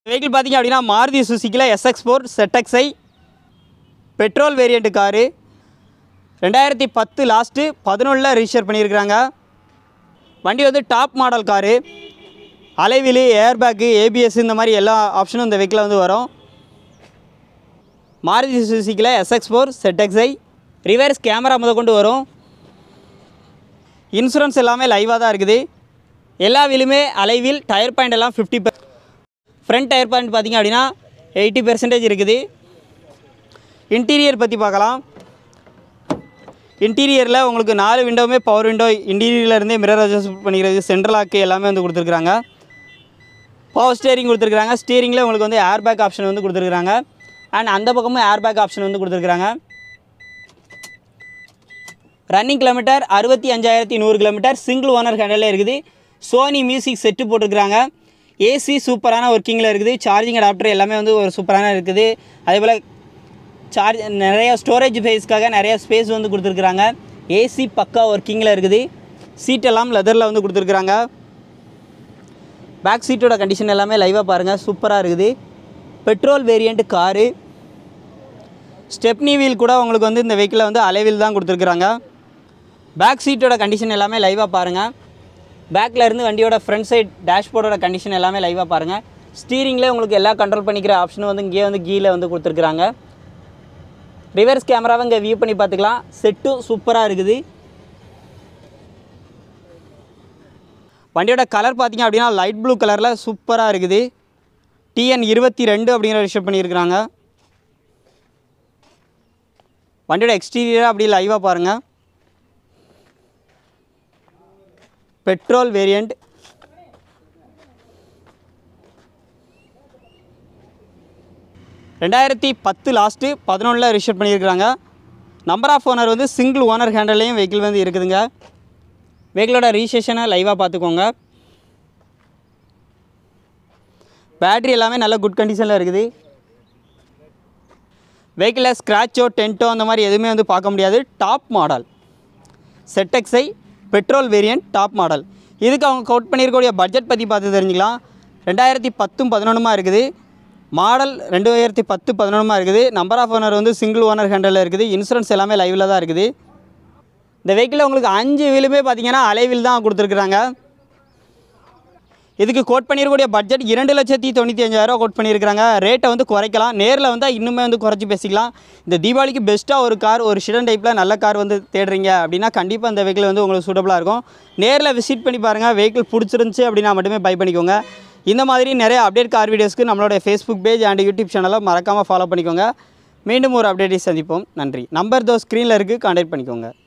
vehicle பார்த்தீங்க அப்படின்னா மாருதி சுசுக்கியில் எஸ்எக்ஸ் ஃபோர் செட்டக்ஸை பெட்ரோல் வேரியண்ட் காரு ரெண்டாயிரத்தி பத்து லாஸ்ட்டு பதினொன்றில் ரிஜிஸ்டர் பண்ணியிருக்கிறாங்க வண்டி வந்து டாப் மாடல் காரு அலைவிலி ஏர்பேக்கு ஏபிஎஸ் இந்த மாதிரி எல்லா ஆப்ஷனும் இந்த வெஹிக்கில் வந்து வரும் மாருதி சுசுக்கியில் எஸ்எக்ஸ் ஃபோர் செட்டெக்ஸை ரிவர்ஸ் கேமரா முத கொண்டு வரும் இன்சூரன்ஸ் எல்லாமே லைவாக தான் இருக்குது எல்லா வீலுமே அலைவில் டயர் பாயிண்ட் எல்லாம் ஃபிஃப்டி ஃப்ரண்ட் டயர் பாயிண்ட் பார்த்தீங்க அப்படின்னா எயிட்டி பெர்சன்டேஜ் இருக்குது இன்டீரியர் பற்றி பார்க்கலாம் இன்டீரியரில் உங்களுக்கு நாலு விண்டோவுமே பவர் விண்டோ இன்டீரியர்லேருந்தே மிரர் அட்ஜஸ்ட் பண்ணிக்கிறது சென்ட்ரல் லாக்கு எல்லாமே வந்து கொடுத்துருக்குறாங்க பவர் ஸ்டேரிங் கொடுத்துருக்குறாங்க ஸ்டீரிங்கில் உங்களுக்கு வந்து ஏர் பேக் ஆப்ஷன் வந்து கொடுத்துருக்குறாங்க அண்ட் அந்த பக்கமும் ஏர் பேக் ஆப்ஷன் வந்து கொடுத்துருக்குறாங்க ரன்னிங் கிலோமீட்டர் அறுபத்தி அஞ்சாயிரத்தி நூறு கிலோமீட்டர் சிங்கிள் ஓனர் ஹேண்டலில் இருக்குது சோனி மியூசிக் செட்டு போட்டிருக்கிறாங்க ஏசி சூப்பரான ஒர்க்கிங்கில் இருக்குது சார்ஜிங் அடாப்டர் எல்லாமே வந்து ஒரு சூப்பரான இருக்குது அதே போல் சார்ஜ் நிறைய ஸ்டோரேஜ் ஃபேஸ்க்காக நிறைய ஸ்பேஸ் வந்து கொடுத்துருக்குறாங்க ஏசி பக்கா ஒர்க்கிங்கில் இருக்குது சீட் எல்லாம் லெதரில் வந்து கொடுத்துருக்குறாங்க பேக் சீட்டோட கண்டிஷன் எல்லாமே லைவாக பாருங்கள் சூப்பராக இருக்குது petrol variant car stepney wheel கூட உங்களுக்கு வந்து இந்த வெஹிக்கிளில் வந்து அலைவில் தான் கொடுத்துருக்குறாங்க பேக் சீட்டோட கண்டிஷன் எல்லாமே லைவாக பாருங்கள் பேக்கில் இருந்து வண்டியோட ஃப்ரண்ட் சைட் டேஷ்போர்டோட கண்டிஷன் எல்லாமே லைவாக பாருங்கள் ஸ்டீரிங்கில் உங்களுக்கு எல்லா கண்ட்ரோல் பண்ணிக்கிற ஆப்ஷனும் வந்து இங்கேயே வந்து கீழே வந்து கொடுத்துருக்குறாங்க ரிவர்ஸ் கேமராவை இங்கே வியூ பண்ணி பார்த்துக்கலாம் செட்டும் சூப்பராக இருக்குது வண்டியோட கலர் பார்த்தீங்க அப்படின்னா லைட் ப்ளூ கலரில் சூப்பராக இருக்குது டிஎன் இருபத்தி ரெண்டு அப்படிங்கிற ரிஷப் பண்ணியிருக்கிறாங்க வண்டியோட எக்ஸ்டீரியர் அப்படி லைவாக பாருங்கள் பெட்ரோல் வேரியண்ட் ரெண்டாயிரத்தி பத்து லாஸ்ட்டு பதினொன்றில் ரிஜிஸ்டர் பண்ணியிருக்கிறாங்க நம்பர் ஆஃப் ஓனர் வந்து சிங்கிள் ஓனர் ஹேண்டல்லையும் வெஹிக்கிள் வந்து இருக்குதுங்க வெஹிக்கிளோட ரிஜிஸ்ட்ரேஷனை லைவாக பார்த்துக்கோங்க பேட்ரி எல்லாமே நல்ல குட் கண்டிஷனில் இருக்குது வெஹிக்கிளில் ஸ்க்ராச்சோ டென்ட்டோ அந்த மாதிரி எதுவுமே வந்து பார்க்க முடியாது டாப் மாடல் செட்டெக்ஸை பெட்ரோல் வேரியண்ட் டாப் மாடல் இதுக்கு அவங்க கவுட் பண்ணியிருக்கக்கூடிய பட்ஜெட் பற்றி பார்த்து தெரிஞ்சுக்கலாம் ரெண்டாயிரத்தி பத்தும் பதினொன்றுமா இருக்குது மாடல் ரெண்டாயிரத்தி பத்து பதினொன்றுமா இருக்குது நம்பர் ஆஃப் ஓனர் வந்து சிங்கிள் ஓனர் ஹேண்டலில் இருக்குது இன்சூரன்ஸ் எல்லாமே லைவில் தான் இருக்குது இந்த வெஹிக்கிளில் உங்களுக்கு அஞ்சு வீலுமே பார்த்தீங்கன்னா அலைவில் தான் கொடுத்துருக்குறாங்க இதுக்கு கோட் பண்ணியிருக்கக்கூடிய பட்ஜெட் இரண்டு லட்சத்தி தொண்ணூற்றி அஞ்சாயிரம் கோட் பண்ணியிருக்கிறாங்க ரேட்டை வந்து குறைக்கலாம் நேரில் வந்தால் இன்னுமே வந்து குறைச்சி பேசிக்கலாம் இந்த தீபாவளிக்கு பெஸ்ட்டாக ஒரு கார் ஒரு ஷிடன் டைப்பில் நல்ல கார் வந்து தேடுறீங்க அப்படின்னா கண்டிப்பாக இந்த வெஹிக்கிள் வந்து உங்களுக்கு சூட்டபுளாக இருக்கும் நேரில் விசிட் பண்ணி பாருங்கள் வெஹிக்கிள் பிடிச்சிருந்துச்சி அப்படின்னா மட்டுமே பை பண்ணிக்கோங்க இந்த மாதிரி நிறைய அப்டேட் கார் வீடியோஸ்க்கு நம்மளோட ஃபேஸ்புக் பேஜ் அண்ட் யூடியூப் சேனலை மறக்காமல் ஃபாலோ பண்ணிக்கோங்க மீண்டும் ஒரு அப்டேட்டை சந்திப்போம் நன்றி நம்பர் தோ ஸ்க்ரீனில் இருக்குது கான்டாக்ட் பண்ணிக்கோங்க